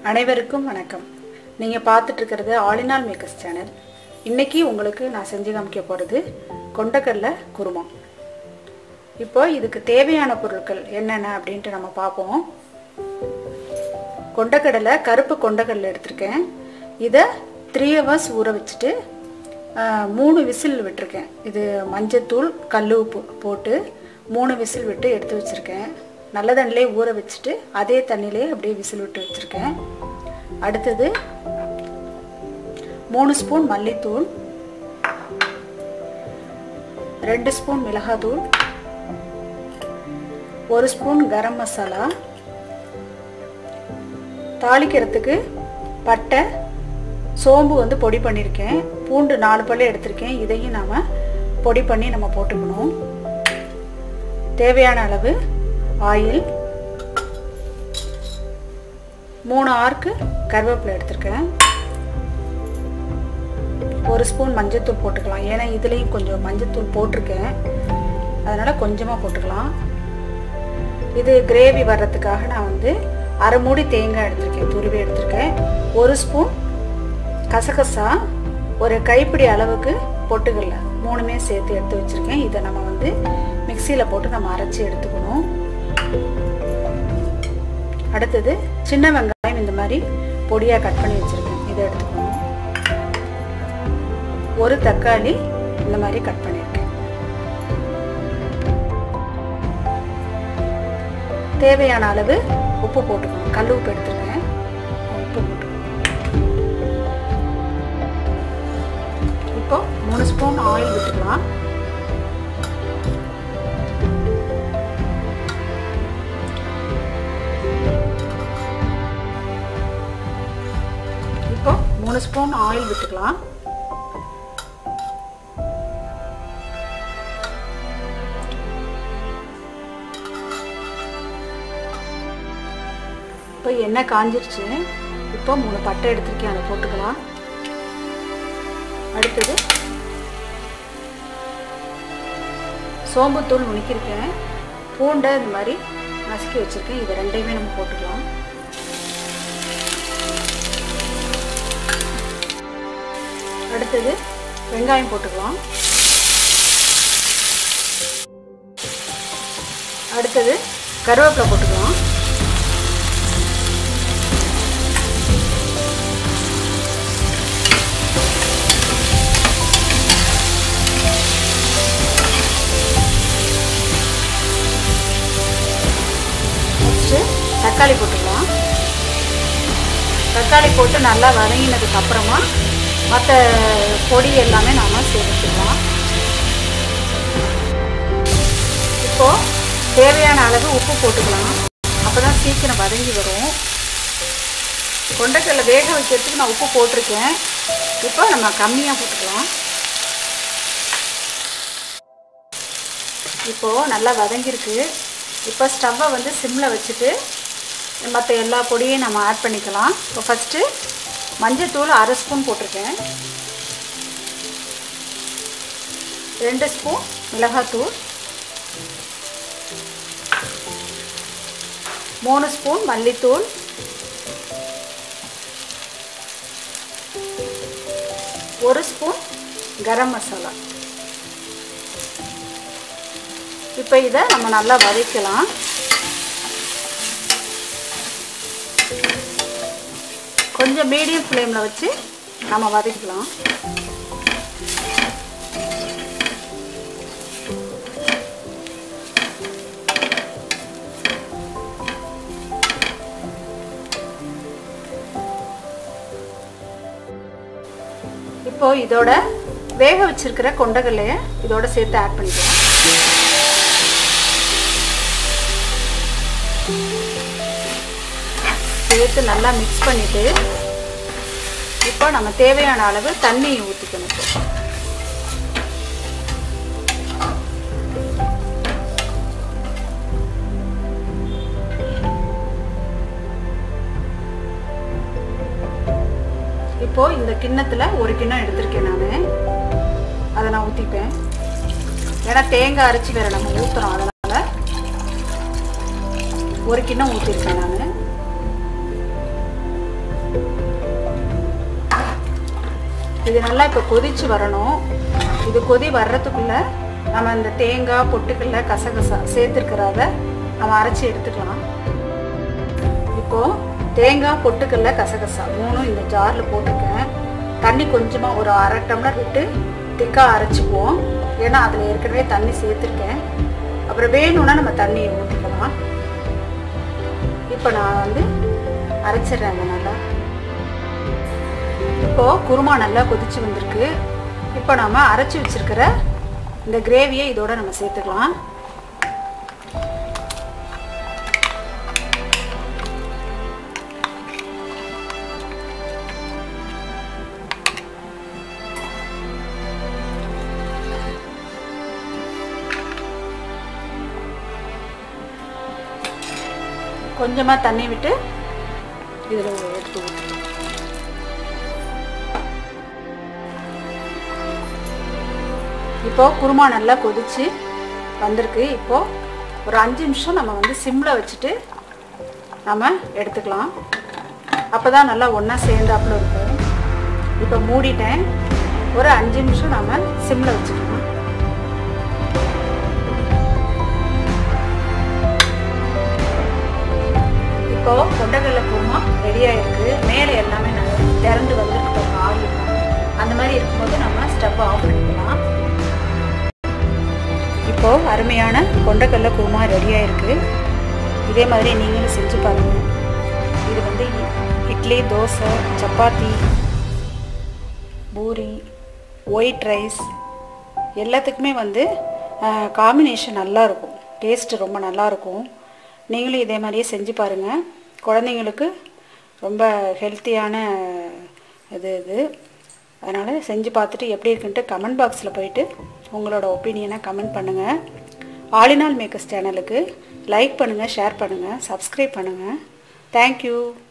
அனைவருக்கும் வணக்கம் நீங்கள் பார்த்துட்டு இருக்கிறது ஆலினால் மேக்கர்ஸ் சேனல் இன்னைக்கு உங்களுக்கு நான் செஞ்சு காமிக்க போகிறது கொண்டக்கடலை குருமா இப்போ இதுக்கு தேவையான பொருட்கள் என்னென்ன அப்படின்ட்டு நம்ம பார்ப்போம் கொண்டக்கடலை கருப்பு கொண்டக்கடலை எடுத்திருக்கேன் இதை த்ரீ ஹவர்ஸ் ஊற வச்சுட்டு ஆஹ், மூணு விசில் விட்டிருக்கேன் இது மஞ்சத்தூள் கல் உப்பு போட்டு மூணு விசில் விட்டு எடுத்து வச்சுருக்கேன் நல்ல தண்ணிலே ஊற வச்சுட்டு அதே தண்ணியிலே அப்படியே விசில் விட்டு வச்சுருக்கேன் அடுத்தது மூணு ஸ்பூன் மல்லித்தூள் ரெண்டு ஸ்பூன் மிளகாத்தூள் ஒரு ஸ்பூன் கரம் மசாலா தாளிக்கிறதுக்கு பட்டை சோம்பு வந்து பொடி பண்ணியிருக்கேன் பூண்டு நாலு பல்லு எடுத்திருக்கேன் இதையும் நாம் பொடி பண்ணி நம்ம போட்டுக்கணும் தேவையான அளவு ஆயில் மூணு ஆர்க்கு கருவேப்பிலை எடுத்திருக்கேன் ஒரு ஸ்பூன் மஞ்சத்தூள் போட்டுக்கலாம் ஏன்னா இதுலேயும் கொஞ்சம் மஞ்சத்தூள் போட்டிருக்கேன் அதனால் கொஞ்சமாக போட்டுக்கலாம் இது கிரேவி வர்றதுக்காக நான் வந்து அரை மூடி தேங்காய் எடுத்திருக்கேன் துருவி எடுத்திருக்கேன் ஒரு ஸ்பூன் கசகசா ஒரு கைப்பிடி அளவுக்கு பொட்டுக்கல்ல மூணுமே சேர்த்து எடுத்து வச்சுருக்கேன் இதை நம்ம வந்து மிக்சியில் போட்டு நம்ம அரைச்சி எடுத்துக்கணும் அடுத்தது சின்ன வெங்காயம் இந்த மாதிரி பொடியாக கட் பண்ணி வச்சுருக்கேன் இதை எடுத்துக்கணும் ஒரு தக்காளி இந்த மாதிரி கட் பண்ணியிருக்கேன் தேவையான அளவு உப்பு போட்டுக்கணும் கல் உப்பு எடுத்துருக்கேன் உப்பு போட்டுக்கணும் இப்போ மூணு ஸ்பூன் ஆயில் விட்டுக்கலாம் இப்போ மூணு ஸ்பூன் ஆயில் விட்டுக்கலாம் இப்போ எண்ணெய் காஞ்சிருச்சு இப்போ மூணு பட்டை எடுத்திருக்கேன் அதை போட்டுக்கலாம் அடுத்தது சோம்புத்தூள் நுணுக்கியிருக்கேன் பூண்டை இந்த மாதிரி நசுக்கி வச்சுருக்கேன் இதை ரெண்டையுமே நம்ம போட்டுக்கலாம் அடுத்தது வெங்காயம் போட்டுக்கலாம் அடுத்தது கருவேப்பிலை போட்டுக்கலாம் நெக்ஸ்ட்டு தக்காளி போட்டுக்கலாம் தக்காளி போட்டு நல்லா வதங்கினதுக்கு அப்புறமா மற்ற பொடி எல்லாமே நாம் சேர்த்துக்கலாம் இப்போது தேவையான அளவு உப்பு போட்டுக்கலாம் அப்போ தான் சீக்கிரம் வதங்கி வரும் கொண்டைக்கடலை வேக வைக்கிறதுக்கு நான் உப்பு போட்டிருக்கேன் இப்போ நம்ம கம்மியாக போட்டுக்கலாம் இப்போது நல்லா வதங்கியிருக்கு இப்போ ஸ்டவ்வை வந்து சிம்மில் வச்சுட்டு மற்ற எல்லா பொடியும் நம்ம ஆட் பண்ணிக்கலாம் இப்போ ஃபஸ்ட்டு மஞ்சத்தூள் அரை ஸ்பூன் போட்டிருக்கேன் ரெண்டு ஸ்பூன் மிளகாத்தூள் மூணு ஸ்பூன் மல்லித்தூள் ஒரு ஸ்பூன் கரம் மசாலா இப்போ இதை நம்ம நல்லா வதக்கலாம் கொஞ்சம் மீடியம் ஃப்ளேமில் வச்சு நம்ம வதக்கலாம் இப்போ இதோட வேக வச்சிருக்கிற கொண்டகல்லைய இதோட சேர்த்து ஆட் பண்ணிக்கலாம் சேர்த்து நல்லா மிக்ஸ் பண்ணிட்டு இப்போ நம்ம தேவையான அளவு தண்ணி ஊற்றிக்கணும் இப்போ இப்போ இந்த கிண்ணத்துல ஒரு கிண்ணம் எடுத்திருக்கேன் நான் அதை நான் ஊற்றிப்பேன் ஏன்னா தேங்காய் அரைச்சி வேற நம்ம ஊற்றுறோம் அதனால ஒரு கிண்ணம் ஊற்றிருக்கேன் நான் இது நல்லா இப்போ கொதிச்சு வரணும் இது கொதி வர்றதுக்குள்ள நம்ம இந்த தேங்காய் பொட்டுக்கல்ல கசகசா சேர்த்துருக்கிறத நம்ம அரைச்சி எடுத்துக்கலாம் இப்போது தேங்காய் பொட்டுக்கல்ல கசகசா மூணும் இந்த ஜாரில் போட்டிருக்கேன் தண்ணி கொஞ்சமாக ஒரு அரை டம்ளர் விட்டு திக்காக அரைச்சிக்குவோம் ஏன்னா அதில் ஏற்கனவே தண்ணி சேர்த்துருக்கேன் அப்புறம் வேணும்னா நம்ம தண்ணியை ஊற்றிக்கலாம் இப்போ நான் வந்து அரைச்சிடுறேங்க நல்லா இப்போது குருமா நல்லா கொதிச்சு வந்திருக்கு இப்போ நம்ம அரைச்சி வச்சிருக்கிற இந்த கிரேவியை இதோட நம்ம சேர்த்துக்கலாம் கொஞ்சமாக தண்ணி விட்டு இதில் எடுத்து ஊற்றிக்கலாம் இப்போது குருமா நல்லா கொதிச்சு வந்திருக்கு இப்போது ஒரு அஞ்சு நிமிஷம் நம்ம வந்து சிம்மில் வச்சுட்டு நம்ம எடுத்துக்கலாம் அப்போ தான் நல்லா ஒன்றா சேர்ந்தாப்புல இருக்கும் இப்போ மூடிட்டேன் ஒரு அஞ்சு நிமிஷம் நம்ம சிம்மில் வச்சுக்கலாம் இப்போ கொண்டக்கடலை குருமா ரெடியாக இருக்குது மேலே எல்லாமே நல்லா திறந்து வந்துருக்கு பாருங்க ஆயில் அந்த மாதிரி இருக்கும்போது நம்ம ஸ்டவ் ஆஃப் பண்ணிக்கலாம் இப்போது அருமையான கொண்டக்கடலை குருமா ரெடியாக இருக்குது இதே மாதிரி நீங்களும் செஞ்சு பாருங்கள் இது வந்து இ- இட்லி தோசை சப்பாத்தி பூரி ஒயிட் ரைஸ் எல்லாத்துக்குமே வந்து காம்பினேஷன் நல்லா இருக்கும் டேஸ்ட்டு ரொம்ப நல்லா இருக்கும் நீங்களும் இதே மாதிரியே செஞ்சு பாருங்கள் குழந்தைங்களுக்கு ரொம்ப ஹெல்த்தியான இது இது அதனால் செஞ்சு பார்த்துட்டு எப்படி இருக்குன்ட்டு கமெண்ட் பாக்ஸில் போயிட்டு உங்களோட ஒப்பீனியனை கமெண்ட் பண்ணுங்கள் ஆலினால் மேக்கர்ஸ் சேனலுக்கு லைக் பண்ணுங்கள் ஷேர் பண்ணுங்கள் சப்ஸ்கிரைப் பண்ணுங்கள் தேங்க்யூ